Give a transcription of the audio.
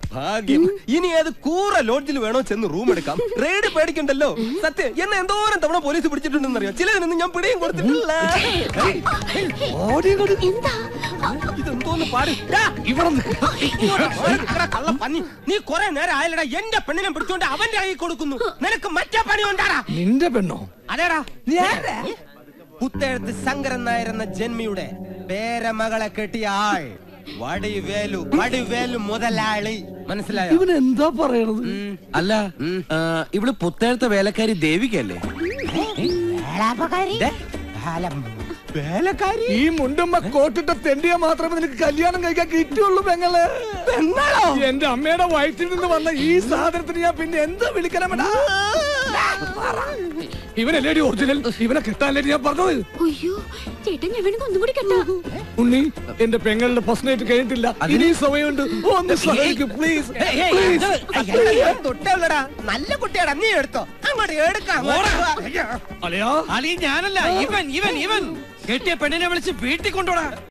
ഭാഗ്യം ഇനി ഏത് കൂറ ലോഡ്ജിൽ വേണോ ചെന്ന് റൂം എടുക്കാം റെയ്ഡ് പേടിക്കണ്ടല്ലോ സത്യം എന്നെ എന്തോരം തവണ പോലീസ് പിടിച്ചിട്ടുണ്ടെന്നറിയോ ചിലതിനൊന്നും ഞാൻ പിടിയും കൊടുത്തിട്ടില്ല എന്താ ഇതെന്തോന്ന് പാട് ഡാ, ഇവിടെ നിക്ക്. ഇങ്ങോട്ട് മാറി നിക്കടാ, കള്ള പന്നി. നീ കുറെ നേരം ആയല്ലടാ എന്റെ പെണ്ണിനെ പിടിച്ചോണ്ട് അവന്റെ കൈ കൊടുക്കുന്നു നിനക്ക് മറ്റേ പണി ഉണ്ടാടാ നിന്റെ പെണ്ണോ അതേടാ പുത്തേഴത്ത് ശങ്കരൻ നായർ എന്ന ജന്മിയുടെ പേരമകളെ കെട്ടിയ ആൾ വടിവേലു വടിവേലു മുതലാളി മനസ്സിലായോ ഇവൻ എന്താ പറയണത് അല്ല ആ, ഇവള് പുത്തേഴത്തെ വേലക്കാരി ദേവികല്ലേ വേലക്കാരി ഈ മുണ്ടുമ്മ കോട്ടിട്ട തെണ്ടിയ മാത്രമേ നിനക്ക് കല്യാണം കഴിക്കാൻ കിട്ടുള്ളൂ പെങ്ങള് പെങ്ങളോ എന്റെ അമ്മയുടെ വയറ്റിൽ നിന്ന് വന്ന ഈ സാധനത്തിന് ഞാൻ പിന്നെ എന്താ വിളിക്കണമെടാ ഇവനല്ലേടി ഒറിജിനൽ ഇവനെ കിട്ടാനല്ലേ ഞാൻ പറഞ്ഞത് അയ്യോ ചേട്ടൻ ഞാൻ വേണമെങ്കിൽ ഒന്നും കൂടി കെട്ടാ ഉണ്ണി എന്റെ പെങ്ങളുടെ ഫസ്റ്റ് നൈറ്റ് കഴിഞ്ഞിട്ടില്ല ഇനി സമയമുണ്ട് ഒന്ന് സഹായിക്കും പ്ലീസ് തൊട്ടുള്ളടാ നല്ല കുട്ടിയാടാ നീ എടുത്തോ അങ്ങോട്ട് എടുക്കാം അലയാ അളി ഞാനല്ല ഇവൻ ഇവൻ ഇവൻ കെട്ടിയ പെണ്ണിനെ വിളിച്ച് വീട്ടിൽ കൊണ്ടുപോടാ